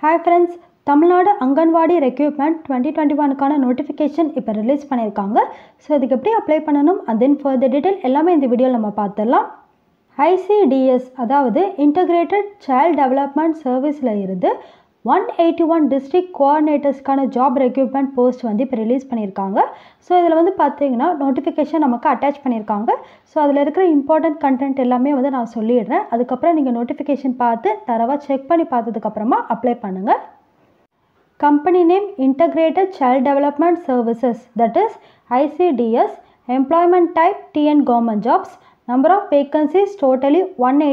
hi friends Tamil Nadu anganwadi recruitment twenty twenty ஒனுக்கான notification இப்போ release பண்ணியிருக்காங்க ஸோ இதுக்கு எப்படி அப்ளை பண்ணணும் அண்ட் தென் ஃபர்தர் டீட்டெயில் எல்லாமே இந்த வீடியோவில் நம்ம பார்த்துடலாம் ஐசிடிஎஸ் அதாவது இன்டகிரேட்டட் சைல்ட் டெவலப்மெண்ட் சர்வீஸில் இருந்து ஒன் எயிட்டி ஒன் டிஸ்ட்ரிக்ட் கோஆர்டினேட்டர்ஸ்க்கான ஜாப் ரெக்யூப்மெண்ட் போஸ்ட் வந்து இப்போ ரிலீஸ் பண்ணியிருக்காங்க ஸோ இதில் வந்து பார்த்தீங்கன்னா நோட்டிஃபிகேஷன் நமக்கு அட்டாச் பண்ணியிருக்காங்க ஸோ அதில் இருக்கிற இம்பார்ட்டன்ட் கண்டென்ட் எல்லாமே வந்து நான் சொல்லிடுறேன் அதுக்கப்புறம் நீங்கள் நோட்டிஃபிகேஷன் பார்த்து தரவாக செக் பண்ணி பார்த்ததுக்கப்புறமா அப்ளை பண்ணுங்கள் company name integrated child development services that is icds employment type tn government jobs number of vacancies totally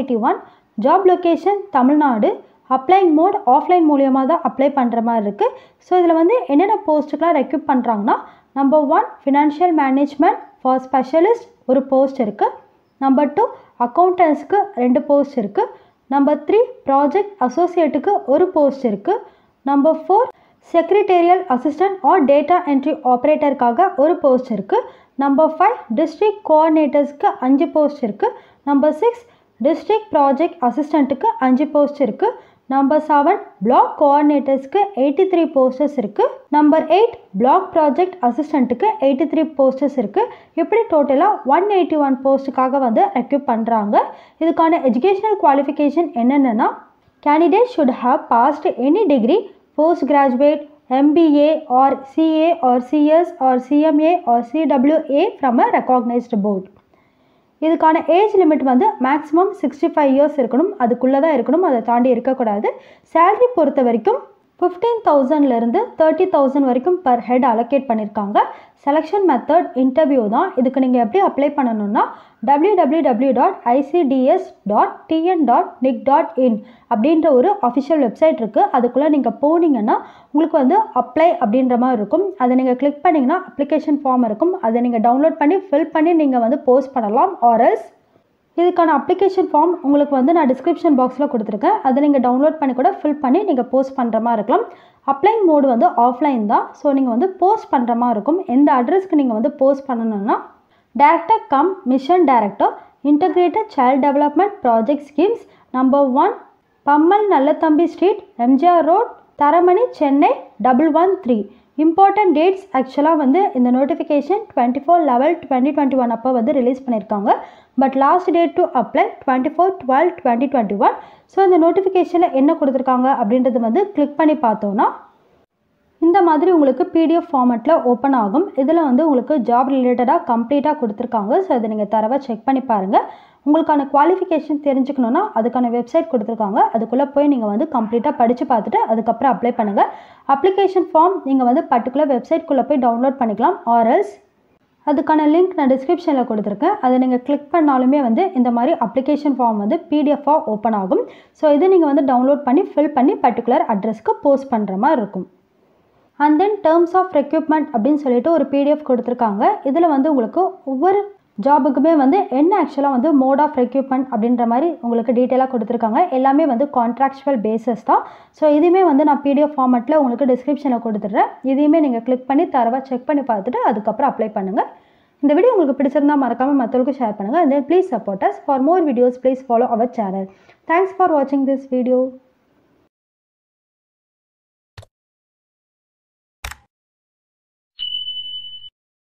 181 job location Tamil Nadu applying mode offline மூலியமாக தான் அப்ளை பண்ணுற மாதிரி இருக்குது ஸோ இதில் வந்து என்னென்ன போஸ்ட்டுக்கெலாம் ரெக்யூப் பண்ணுறாங்கன்னா number one financial management for specialist ஒரு போஸ்ட் இருக்குது நம்பர் டூ அக்கௌண்டன்ஸ்க்கு ரெண்டு போஸ்ட் இருக்குது நம்பர் த்ரீ ப்ராஜெக்ட் அசோசியேட்டுக்கு ஒரு போஸ்ட் இருக்குது number four secretarial assistant or data entry ஆப்ரேட்டருக்காக ஒரு போஸ்ட் இருக்குது நம்பர் ஃபைவ் டிஸ்ட்ரிக்ட் கோஆர்டினேட்டர்ஸ்க்கு அஞ்சு போஸ்ட் இருக்குது நம்பர் சிக்ஸ் டிஸ்ட்ரிக்ட் ப்ராஜெக்ட் அசிஸ்டண்ட்டுக்கு அஞ்சு போஸ்ட் இருக்குது நம்பர் செவன் பிளாக் கோஆர்டினேட்டர்ஸ்க்கு எயிட்டி த்ரீ போஸ்டர்ஸ் இருக்குது நம்பர் எயிட் பிளாக் ப்ராஜெக்ட் அசிஸ்டண்ட்டுக்கு எயிட்டி த்ரீ போஸ்டர்ஸ் இருக்குது இப்படி டோட்டலாக ஒன் எயிட்டி ஒன் போஸ்ட்டுக்காக வந்து ரெக்யூப் பண்ணுறாங்க இதுக்கான எஜுகேஷனல் குவாலிஃபிகேஷன் என்னென்னா candidate should have passed any degree postgraduate MBA or CA or CS or CMA or CWA from a recognized board இதுக்கான age limit வந்து maximum sixty five years இருக்கணும் அதுக்குள்ளே தான் இருக்கணும் அதை தாண்டி இருக்கக்கூடாது சேலரி பொறுத்த வரைக்கும் ஃபிஃப்டீன் தௌசண்ட்லேருந்து தேர்ட்டி தௌசண்ட் வரைக்கும் பர் ஹெட் அலோகேட் பண்ணியிருக்காங்க செலெக்ஷன் மெத்தட் இன்டர்வியூ தான் இதுக்கு நீங்கள் எப்படி அப்ளை பண்ணணும்னா W W W dot ICDS dot TN dot NIC dot in அப்படின்ற ஒரு அஃபிஷியல் வெப்சைட் இருக்குது அதுக்குள்ளே நீங்கள் போனீங்கன்னா உங்களுக்கு வந்து அப்ளை அப்படின்ற மாதிரி இருக்கும் அதை நீங்கள் கிளிக் பண்ணிங்கன்னா அப்ளிகேஷன் ஃபார்ம் இருக்கும் அதை நீங்கள் டவுன்லோட் பண்ணி ஃபில் பண்ணி நீங்கள் வந்து போஸ்ட் பண்ணலாம் ஆர்எல்ஸ் இதுக்கான அப்ளிகேஷன் ஃபார்ம் உங்களுக்கு வந்து நான் டிஸ்கிரிப்ஷன் பாக்ஸில் கொடுத்துருக்கேன் அதை நீங்கள் டவுன்லோட் பண்ணி கூட ஃபில் பண்ணி நீங்கள் போஸ்ட் பண்ணுற மாதிரி இருக்கலாம் அப்ளைங் மோடு வந்து ஆஃப்லைன் தான் ஸோ நீங்கள் வந்து போஸ்ட் பண்ணுற மாதிரி இருக்கும் எந்த அட்ரஸ்க்கு நீங்கள் வந்து போஸ்ட் பண்ணணும்னா director cum mission director integrated child development project schemes number one Pammal Nallathambi street MGR road Taramani Chennai double one three important dates ஆக்சுவலாக வந்து இந்த notification twenty four level twenty twenty one அப்போ வந்து ரிலீஸ் பண்ணியிருக்காங்க but last date to apply twenty four twelve twenty twenty one so இந்த நோட்டிஃபிகேஷனில் என்ன கொடுத்துருக்காங்க அப்படின்றது வந்து கிளிக் பண்ணி பார்த்தோன்னா இந்த மாதிரி உங்களுக்கு பிடிஎஃப் ஃபார்மேட்டில் ஓப்பன் ஆகும் இதில் வந்து உங்களுக்கு ஜாப் ரிலேட்டடாக கம்ப்ளீட்டாக கொடுத்துருக்காங்க ஸோ அதை நீங்கள் தரவாக செக் பண்ணி பாருங்கள் உங்களுக்கான குவாலிஃபிகேஷன் தெரிஞ்சுக்கணுன்னா அதுக்கான வெப்சைட் கொடுத்துருக்காங்க அதுக்குள்ளே போய் நீங்கள் வந்து கம்ப்ளீட்டாக படித்து பார்த்துட்டு அதுக்கப்புறம் அப்ளை பண்ணுங்கள் அப்ளிகேஷன் ஃபார்ம் நீங்கள் வந்து பர்டிகுலர் வெப்சைட்குள்ளே போய் டவுன்லோட் பண்ணிக்கலாம் ஆர்எல்ஸ் அதுக்கான லிங்க் நான் டிஸ்கிரிப்ஷனில் கொடுத்துருக்கேன் அதை நீங்கள் கிளிக் பண்ணாலுமே வந்து இந்த மாதிரி அப்ளிகேஷன் ஃபார்ம் வந்து பிடிஎஃபாக ஓப்பன் ஆகும் ஸோ இதை நீங்கள் வந்து டவுன்லோட் பண்ணி ஃபில் பண்ணி பர்டிகுலர் அட்ரஸ்க்கு போஸ்ட் பண்ணுற மாதிரி இருக்கும் and then terms of recruitment அப்படின்னு சொல்லிட்டு ஒரு பிடிஎஃப் கொடுத்துருக்காங்க இதில் வந்து உங்களுக்கு ஒவ்வொரு ஜாபுக்குமே வந்து என்ன ஆக்சுவலாக வந்து மோட் ஆஃப் ரெக்யூப்மெண்ட் அப்படின்ற மாதிரி உங்களுக்கு டீட்டெயிலாக கொடுத்துருக்காங்க எல்லாமே வந்து கான்ட்ராக்சுவல் பேசஸ் தான் ஸோ இதுவுமே வந்து நான் பிடிஎஃப் ஃபார்மெட்டில் உங்களுக்கு டிஸ்கிரிப்ஷனில் கொடுத்துட்றேன் இதையுமே நீங்கள் கிளிக் பண்ணி தரவாக செக் பண்ணி பார்த்துட்டு அதுக்கப்புறம் அப்ளை பண்ணுங்கள் இந்த வீடியோ உங்களுக்கு பிடிச்சிருந்தா மறக்காமல் மற்றவங்களுக்கும் ஷேர் பண்ணுங்கள் and then please support us for more videos please follow our channel thanks for வாட்சிங் திஸ் வீடியோ